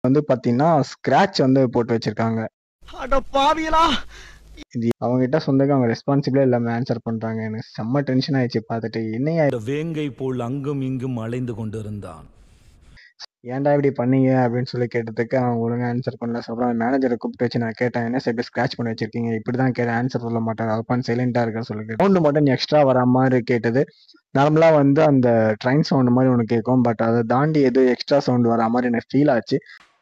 வந்து பார்த்தீங்கன்னா, ஸ்க்ராட்ச் வந்து போட்டு வச்சிருக்காங்க. அட பாவிகளா! இது அவங்ககிட்ட சொன்னதுக்கு அவங்க ரெஸ்பான்சிபிளே இல்லாம ஆன்ஸர் பண்றாங்க. எனக்கு செம்ம டென்ஷன் ஆயிடுச்சு பார்த்துட்டு. என்னய்யா இந்த வேங்கை போல் அங்கும் இங்கும் அலைந்து கொண்டிருந்தான் ஏன்டா இப்படி பண்ணீங்க? அப்படின்னு சொல்லி கேட்டதுக்கு அவங்க ஒழுங்கா ஆன்ஸர் பண்ணல. ஸோ அப்புறம் மேனேஜர கூப்பிட்டு வச்சு நான் கேட்டேன். என்ன சார் இப்படி ஸ்க்ராட்ச் பண்ணி வச்சிருக்கீங்க? இப்படிதான் கேட்டேன். ஆன்ஸர் சொல்ல மாட்டாரு. அப்பான்னு சைலன்ட்டா இருக்காரு சொல்லி சவுண்ட் மட்டும் நீ எக்ஸ்ட்ரா வரா மாரி கேட்டது. நார்மலா வந்து அந்த ட்ரெயின் சவுண்ட் மாரி ஒண்ணு கேட்கும். பட் அத தாண்டி ஏதோ எக்ஸ்ட்ரா சவுண்ட் வரா மாரி எனக்கு ஃபீல் ஆச்சு.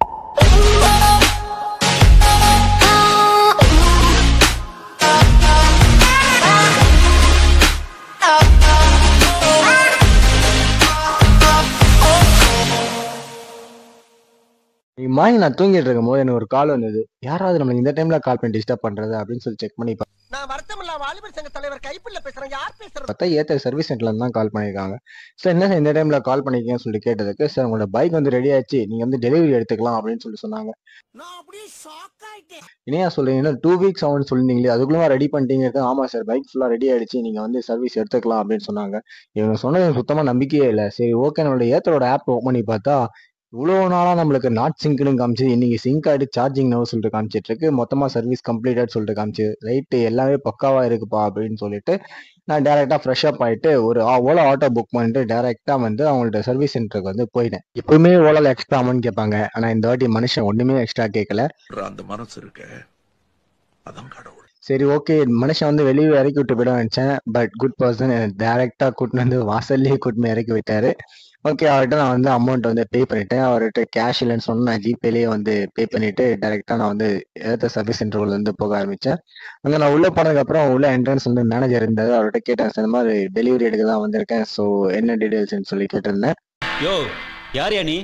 இன்னைக்கு மார்னிங் நான் தூங்கிட்டு இருக்கும்போது எனக்கு ஒரு கால் வந்தது. யாராவது நம்மளுக்கு இந்த டைம்ல கால் பண்ணி டிஸ்டர்ப் பண்றது அப்படின்னு சொல்லி செக் பண்ணி நான் வருத்தமில்லா வாலிபர் சங்க தலைவர் கைப்பிள்ள பேசுறேன் யார் பேசுறது பார்த்தா ஏர்டெல் சர்வீஸ் சென்டர்ல இருந்து தான் கால் பண்ணியிருக்காங்க. சார் என்ன சார் இந்த டைம்ல கால் பண்ணிருக்கீங்கன்னு சொல்லிட்டு கேட்டதுக்கு, சார் உங்களோட பைக் வந்து ரெடி ஆயிடுச்சு. நீங்க வந்து டெலிவரி எடுத்துக்கலாம் அப்படின்னு சொல்லி சொன்னாங்க. நான் அப்படியே ஷாக் ஆயிட்டேன் என்னையா சொல்றீங்க? இன்னும் 2 வீக்ஸ் ஆகும்னு சொல்லியிருந்தீங்களே, அதுக்குள்ள ரெடி பண்ணிட்டீங்க. ஆமா சார் பைக் ஃபுல்லா ரெடி ஆயிடுச்சு. நீங்க வந்து சர்வீஸ் எடுத்துக்கலாம் அப்படின்னு சொன்னாங்க. இவங்க சொன்னது எனக்கு சுத்தமா நம்பிக்கையே இல்ல. சரி ஓகே நம்மளோட ஏர்டெலோட ஆப் ஓப்பன் பண்ணி பார்த்தா, இவ்வளோ நாளா நம்மளுக்கு நாட் சிங்க்ன்னு காமிச்சது. இன்னைக்கு சிங்க் ஆயிட்டு சார்ஜிங் நவ் சொல்லிட்டு காமிச்சிட்டு இருக்கு. மொத்தமா சர்வீஸ் கம்ப்ளீட்டட் சொல்லிட்டு காமிச்சது. ரைட்டு எல்லாமே பக்காவா இருக்குப்பா அப்படின்னு சொல்லிட்டு, நான் டைரக்ட்டா ஃப்ரெஷ் அப் ஆயிட்டு ஒரு ஆ ஓலா ஆட்டோ புக் பண்ணிட்டு டைரக்ட்டா வந்து அவங்கள்ட்ட சர்வீஸ் சென்டருக்கு வந்து போயிட்டேன். எப்பவுமே ஓலால எக்ஸ்ட்ரா அமௌண்ட் கேட்பாங்க. ஆனா இந்த வாட்டி மனுஷன் ஒண்ணுமே எக்ஸ்ட்ரா கேட்கல. அந்த மனசு இருக்க அதான் கடவுள் சரி ஓகே மனுஷன் வந்து வெளிய இறக்கி விட்டு போயிடுவான்னு நினைச்சேன். பட் குட் பெர்சன் டைரக்ட்டா கூட்டின்னு வந்து வாசல்லயே கூட்டின்னு போய் இறக்கி விட்டாரு. ஓகே அவர்ட்ட நான் வந்து அமௌண்ட் வந்து பே பண்ணிட்டேன். அவர்ட்ட கேஷ் இல்லன்னு சொன்னா நான் ஜிபேலயே வந்து பே பண்ணிட்டு டைரக்ட்டா நான் வந்து ஏர்டெல் சர்வீஸ் சென்டருக்குள்ள இருந்து போக ஆரம்பிச்சேன். அங்க நான் உள்ள போனதுக்கப்புறம் உள்ள என்ட்ரன்ஸ் வந்து மேனேஜர் இருந்தாரு. அவர்ட்ட கேட்டேன். சார் இந்த மாரி டெலிவரி எடுக்க தான் வந்திருக்கேன். ஸோ என்ன டீடைல்ஸ்ன்னு சொல்லி கேட்டிருந்தேன். யோ யார் யா நீ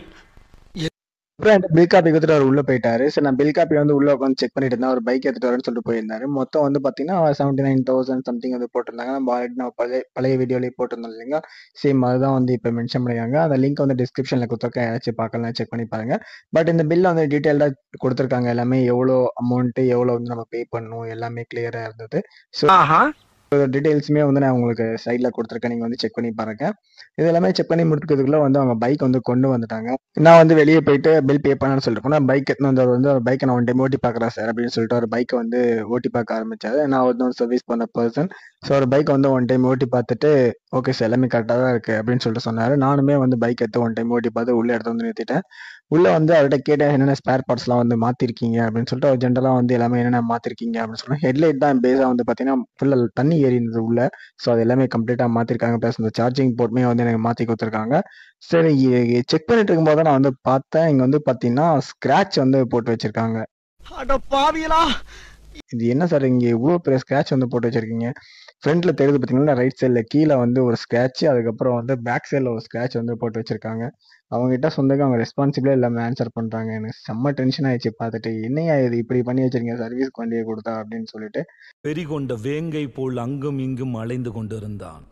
அப்புறம் என்கிட்ட பில் காப்பி குடுத்துட்டு அவர் உள்ள போயிட்டாரு. சரி நான் பில் காப்பி வந்து உள்ள உட்காந்து செக் பண்ணிட்டு இருந்தேன். அவர் பைக் எடுத்துட்டு வரேன்னு சொல்லிட்டு போயிருந்தாரு. மொத்தம் வந்து பார்த்தீங்கன்னா 79,000 சம்திங் வந்து போட்டிருந்தாங்க. நம்ம ஆல்ரெடி நம்ம பழைய பழைய வீடியோலயே போட்டிருந்தோம் இல்லைங்களா? சேம் அதுதான் வந்து இப்ப மென்ஷன் பண்ணிருக்காங்க. அந்த லிங்க் வந்து டிஸ்கிரிப்ஷன்ல குடுத்துருக்கேன். யாராச்சும் பார்க்கலனா செக் பண்ணி பாருங்க. பட் இந்த பில் வந்து டீடைல்டா குடுத்துருக்காங்க. எல்லாமே எவ்வளோ அமௌண்ட், எவ்வளோ வந்து நம்ம பே பண்ணணும் எல்லாமே கிளியரா இருந்தது. ஸோ ஆஹா டீடைல்ஸுமே வந்து நான் உங்களுக்கு சைட்ல குடுத்துருக்கேன். நீங்க வந்து செக் பண்ணி பாருங்க. இது எல்லாமே செக் பண்ணி முடிக்கிறதுக்குள்ள வந்து அவங்க பைக் வந்து கொண்டு வந்துட்டாங்க. நான் வந்து வெளிய போயிட்டு பில் பே பண்ணேன்னு சொல்லிட்டு போனா, பைக் எடுத்துன்னு வந்தவர் வந்து அவர் பைக்க நான் ஒன் டைம் ஓட்டி பார்க்குறேன் சார் அப்படின்னு சொல்லிட்டு அவர் பைக்க வந்து ஓட்டி பார்க்க ஆரம்பிச்சாரு. நான் வந்து சர்வீஸ் பண்ண பெர்சன். ஸோ அவர் பைக்க வந்து ஒன் டைம் ஓட்டி பார்த்துட்டு, ஓகே சார் எல்லாமே கரெக்ட்டா தான் இருக்கு அப்படின்னு சொல்லிட்டு சொன்னாரு. நானுமே வந்து பைக் எடுத்து ஒன் டைம் ஓட்டி பார்த்து உள்ள எடுத்து வந்து நிறுத்திட்டேன். உள்ள வந்து அவர்ட்ட கேட்டேன் என்னென்ன ஸ்பேர் பார்ட்ஸ்லாம் வந்து மாத்திருக்கீங்க அப்படின்னு சொல்லிட்டு, அவர் ஜென்ரலா வந்து எல்லாமே என்னென்ன மாத்திருக்கீங்க அப்படின்னு சொன்னா, ஹெட்லைட் தான் பேஸா வந்து பார்த்தீங்கன்னா, ஃபுல்லா தண்ணி ஏறி இருந்தது உள்ள. ஸோ அது எல்லாமே கம்ப்ளீட்டா மாத்திருக்காங்க. பிளஸ் இந்த சார்ஜிங் போர்ட்டுமே வந்து எனக்கு மாத்தி குடுத்துருக்காங்க. சரி செக் பண்ணிட்டு இருக்கும்போது தான் நான் வந்து பார்த்தேன். இங்க வந்து பார்த்தீங்கன்னா, ஸ்க்ராட்ச் வந்து போட்டு வச்சிருக்காங்க. அட பாவிகளா! இது என்ன சார் இங்க இவ்ளோ பெரிய ஸ்க்ராட்ச் வந்து போட்டு வச்சிருக்கீங்க? ஃப்ரண்ட்ல தெரியுது பார்த்தீங்களா, ரைட் சைட்ல கீழ வந்து ஒரு ஸ்க்ராட்ச், அதுக்கப்புறம் வந்து பேக் சைட்ல ஒரு ஸ்க்ராட்ச் வந்து போட்டு வச்சிருக்காங்க. அவங்ககிட்ட சொன்னதுக்கு அவங்க ரெஸ்பான்சிபிளே இல்லாம ஆன்ஸர் பண்றாங்க. எனக்கு செம்ம டென்ஷன் ஆயிடுச்சு பார்த்துட்டு. என்னய்யா இது இப்படி பண்ணி வச்சிருக்கீங்க சர்வீஸ்க்கு வண்டிய குடுத்தா அப்படின்னு சொல்லிட்டு. வெறி கொண்ட வேங்கை போல் அங்கும் இங்கும் அலைந்து கொண்டிருந்தான்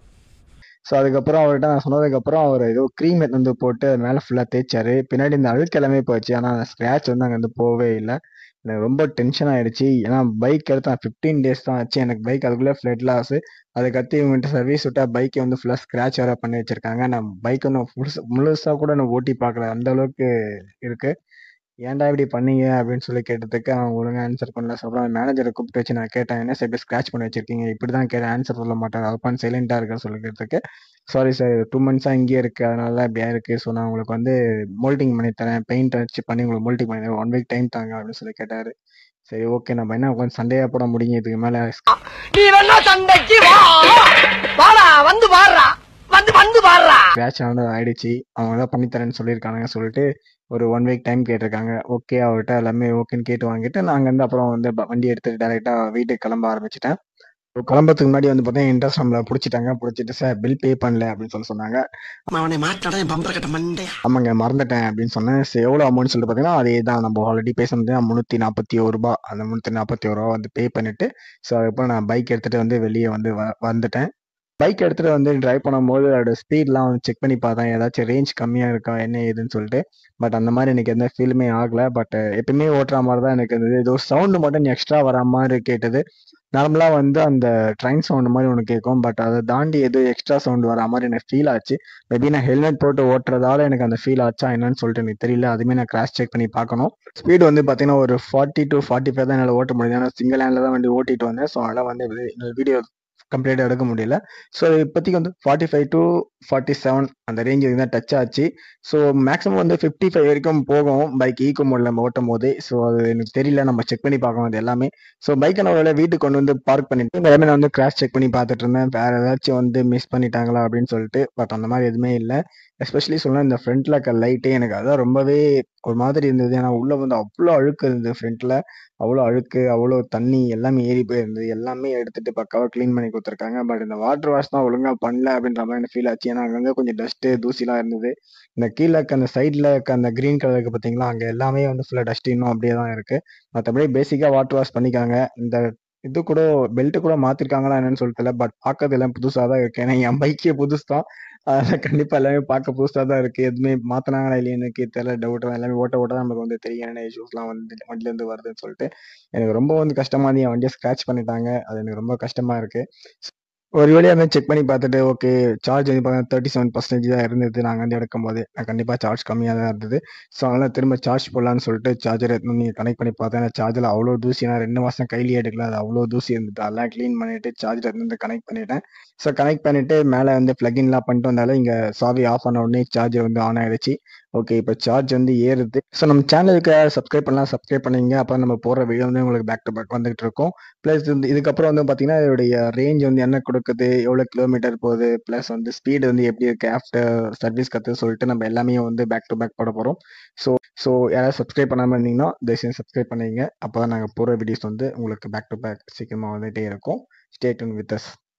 ஸோ அதுக்கப்புறம் அவர்ட்ட நான் சொன்னதுக்கப்புறம் அவர் ஏதோ கிரீம் எடுத்துட்டு வந்து போட்டு அது மேல ஃபுல்லா தேய்ச்சாரு. பின்னாடி இந்த அழுக்கு எல்லாமே போச்சு. ஆனா அந்த ஸ்க்ராட்ச் வந்து அங்கருந்து போவே இல்ல. எனக்கு ரொம்ப டென்ஷன் ஆயிடுச்சு. ஏன்னா பைக் எடுத்து நான் 15 டேஸ் தான் ஆச்சு. எனக்கு பைக் அதுக்குள்ள ஃப்ளட் லாஸ். அதுக்கடுத்து இவங்ககிட்ட சர்வீஸ் விட்டா பைக்க வந்து ஃபுல்லா ஸ்க்ராட்ச் வேற பண்ணி வச்சிருக்காங்க. நான் பைக்க இன்னும் முழுசா முழுசா கூட நான் ஓட்டி பார்க்கல. அந்த அளவுக்கு இருக்கு. ஏன்டா இப்படி பண்ணீங்க? அப்படின்னு சொல்லி கேட்டதுக்கு அவங்க ஒழுங்கா ஆன்ஸர் பண்ணல. ஸோ அப்புறம் மேனேஜர கூப்பிட்டு வச்சு நான் கேட்டேன். என்ன சார் இப்படி ஸ்க்ராட்ச் பண்ணி வச்சிருக்கீங்க? இப்படிதான் கேட்டேன். ஆன்ஸர் சொல்ல மாட்டாரு. அப்பான்னு சைலன்ட்டா இருக்காரு சொல்லி கேட்டதுக்கு, சாரி சார் 2 மந்த்ஸா இங்கேயே இருக்கு. அதனால தான் இப்படி ஆயிருக்கு. ஸோ நான் உங்களுக்கு வந்து மோல்டிங் பண்ணி தரேன். பெயிண்ட் அடிச்சு பண்ணி உங்களுக்கு மோல்டிங் பண்ணி தரேன். 1 வீக் டைம் தாங்க அப்படின்னு சொல்லி கேட்டாரு. சரி ஓகே நம்ம என்ன உட்காந்து சண்டையா போட முடியும் இதுக்கு மேல? நீ வேணா சண்டைக்கு வா வாடா வந்து பாடுறா வந்து வந்து பாடுறா ஸ்க்ராட்ச் வந்து ஆயிடுச்சு. அவங்க தான் பண்ணி தரேன்னு சொல்லியிருக்கானுங்க சொல்லிட்டு, ஒரு 1 வீக் டைம் கேட்டிருக்காங்க. ஓகே அவர்ட்ட எல்லாமே ஓகேன்னு கேட்டு வாங்கிட்டு, நான் அங்கருந்து அப்புறம் வந்து ப வண்டி எடுத்துட்டு டைரக்ட்டா வீட்டுக்கு கிளம்ப ஆரம்பிச்சுட்டேன். கிளம்புறதுக்கு முன்னாடி வந்து பார்த்தீங்கன்னா, இன்ட்ரெஸ்ட் நம்மள புடிச்சுட்டாங்க. புடிச்சிட்டு சார் பில் பே பண்ணல அப்படின்னு சொல்லி சொன்னாங்க. அவனை மாட்டாடா என் பம்பர கட்ட மண்டையா ஆமாங்க மறந்துட்டேன் அப்படின்னு சொன்னேன். சரி எவ்வளோ அமௌண்ட்னு சொல்லிட்டு பார்த்தீங்கன்னா, அதே தான் நம்ம ஆல்ரெடி பேசுனது ரூ. 341 அந்த ரூ. 341 வந்து பே பண்ணிட்டு, ஸோ அதுக்கப்புறம் நான் பைக் எடுத்துட்டு வந்து வெளிய வந்து வ வந்துட்டேன். பைக் எடுத்துட்டு வந்து டிரைவ் பண்ணும்போது அதோட ஸ்பீட்லாம் வந்து செக் பண்ணி பார்த்தேன் ஏதாச்சும் ரேஞ்ச் கம்மியாக இருக்கா என்ன ஏதுன்னு சொல்லிட்டு பட் அந்த மாதிரி எனக்கு எந்த ஃபீலுமே ஆகல பட் எப்பயுமே ஓட்டுற மாதிரி தான் எனக்கு இருந்தது ஏதோ சவுண்டு மட்டும் எக்ஸ்ட்ரா வர மாதிரி கேட்டது நார்மலாக வந்து அந்த ட்ரெயின் சவுண்டு மாதிரி ஒன்று கேட்கும் பட் அதை தாண்டி எது எக்ஸ்ட்ரா சவுண்ட் வர மாதிரி எனக்கு ஃபீல் ஆச்சு மேபி நான் ஹெல்மெட் போட்டு ஓட்டுறதால எனக்கு அந்த ஃபீல் ஆச்சா என்னன்னு சொல்லிட்டு எனக்கு தெரியல அதுவுமே நான் கிராஷ் செக் பண்ணி பார்க்கணும் ஸ்பீடு வந்து பார்த்தீங்கன்னா ஒரு ஃபார்ட்டி டு ஃபார்ட்டி ஃபைவ் தான் என்னால் ஓட்ட முடியுது ஏன்னா சிங்கிள் ஹேண்டில் தான் வண்டி ஓட்டிட்டு வந்தேன் ஸோ அதனால் வந்து வீடியோ கம்ப்ளீட்டாக எடுக்க முடியல ஸோ இப்போதைக்கு வந்து forty five to forty seven அந்த ரேஞ்ச் தான் டச் ஆச்சு ஸோ மேக்ஸிமம் வந்து ஃபிஃப்டி ஃபைவ் வரைக்கும் போகும் பைக் ஈக்கோ மோடில் நம்ம ஓட்டும் போது ஸோ அது எனக்கு தெரியல நம்ம செக் பண்ணி பார்க்கணும் அது எல்லாமே ஸோ பைக்கை நான் ஒரு வீட்டுக்கு கொண்டு வந்து பார்க் பண்ணிட்டு எல்லாமே நான் வந்து கிராஷ் செக் பண்ணி பார்த்துட்டு இருந்தேன் வேற ஏதாச்சும் வந்து மிஸ் பண்ணிட்டாங்களா அப்படின்னு சொல்லிட்டு பட் அந்த மாதிரி எதுவுமே இல்லை எஸ்பெஷலி சொன்னால் இந்த ஃப்ரண்ட்ல இருக்க லைட்டே எனக்கு அதான் ரொம்பவே ஒரு மாதிரி இருந்தது ஏன்னா உள்ள வந்து அவ்வளோ அழுக்கு இருந்தது ஃப்ரண்ட்ல அவ்வளோ அழுக்கு அவ்வளோ தண்ணி எல்லாமே ஏறி போயிருந்தது எல்லாமே எடுத்துட்டு பக்காவாக க்ளீன் பண்ணி கொடுத்துருக்காங்க பட் இந்த வாட்டர் வாஷ் தான் ஒழுங்காக பண்ணல அப்படின்ற மாதிரி எனக்கு ஃபீல் ஆச்சு ஏன்னா அங்கங்கே கொஞ்சம் டஸ்ட்டு தூசிலாம் இருந்தது இந்த கீழே இருக்க அந்த சைடில் இருக்க அந்த க்ரீன் கலர் இருக்கு பார்த்தீங்களா அங்கே எல்லாமே வந்து ஃபுல்லாக டஸ்ட் இன்னும் அப்படியே தான் இருக்கு மற்றபடி பேசிக்காக வாட்டர் வாஷ் பண்ணிக்காங்க இந்த இது கூட பெல்ட் கூட மாத்திருக்காங்களா என்னன்னு சொல்லிட்டு பட் பார்க்கறது எல்லாம் புதுசாக தான் இருக்கு ஏன்னா என் பைக்கே புதுசு தான் அதனால கண்டிப்பா எல்லாமே பார்க்க புதுசாக தான் இருக்கு எதுவுமே மாத்தினாங்களா இல்லையா எனக்கு தெரியல டவுட் தான் எல்லாமே ஓட்ட ஓட்ட தான் நமக்கு வந்து தெரியும் என்ன இஷ்யூஸ்லாம் வந்து வண்டில இருந்து வருதுன்னு சொல்லிட்டு எனக்கு ரொம்ப வந்து கஷ்டமா இருந்து என் வண்டியை ஸ்க்ராட்ச் பண்ணிட்டாங்க அது எனக்கு ரொம்ப கஷ்டமா இருக்கு ஒரு வழியாக வந்து செக் பண்ணி பார்த்துட்டு ஓகே சார்ஜ் வந்து பார்த்தீங்கன்னா தேர்ட்டி செவன் பர்சன்டேஜ் தான் இருந்தது நாங்கள் வந்து எடுக்கும் போது நான் கண்டிப்பாக சார்ஜ் கம்மியாக தான் இருந்தது ஸோ அதனால் திரும்ப சார்ஜ் போடலான்னு சொல்லிட்டு சார்ஜர் எடுத்து நீங்கள் கனெக்ட் பண்ணி பார்த்தேன் சார்ஜில் அவ்வளோ தூசி நான் ரெண்டு மாதம் கையிலேயே எடுக்கல அது அவ்வளோ தூசி இருந்தது அதெல்லாம் க்ளீன் பண்ணிட்டு சார்ஜர் இருந்து கனெக்ட் பண்ணிட்டேன் ஸோ கனெக்ட் பண்ணிட்டு மேலே வந்து பிளக்இன்லாம் பண்ணிட்டு வந்தாலும் இங்கே சாவி ஆஃப் ஆன உடனே சார்ஜர் வந்து ஆன் ஆயிடுச்சு ஓகே இப்போ சார்ஜ் வந்து ஏறுது ஸோ நம்ம சேனலுக்கு சப்ஸ்கிரைப் பண்ணலாம் சப்ஸ்கிரைப் பண்ணீங்க அப்போ நம்ம போகிற வீடியோ வந்து உங்களுக்கு பேக் டு பேக் வந்துகிட்டு இருக்கும் ப்ளஸ் வந்து இதுக்கப்புறம் வந்து பார்த்தீங்கன்னா இதோடைய ரேஞ்ச் வந்து என்ன கொடுக்குது எவ்வளோ கிலோமீட்டர் போகுது ப்ளஸ் வந்து ஸ்பீடு வந்து எப்படி இருக்குது ஆஃப்டர் சர்வீஸ் கற்று சொல்லிட்டு நம்ம எல்லாமே வந்து பேக் டு பேக் போட போகிறோம் ஸோ ஸோ யாராவது சப்ஸ்கிரைப் பண்ணாமல் இருந்தீங்கன்னா தயவுசெய்து சப்ஸ்கிரைப் பண்ணிங்க அப்போ தான் நாங்கள் போகிற வீடியோஸ் வந்து உங்களுக்கு பேக் டு பேக் சீக்கிரமாக வந்துகிட்டே இருக்கும் ஸ்டே டியூன் வித் அஸ்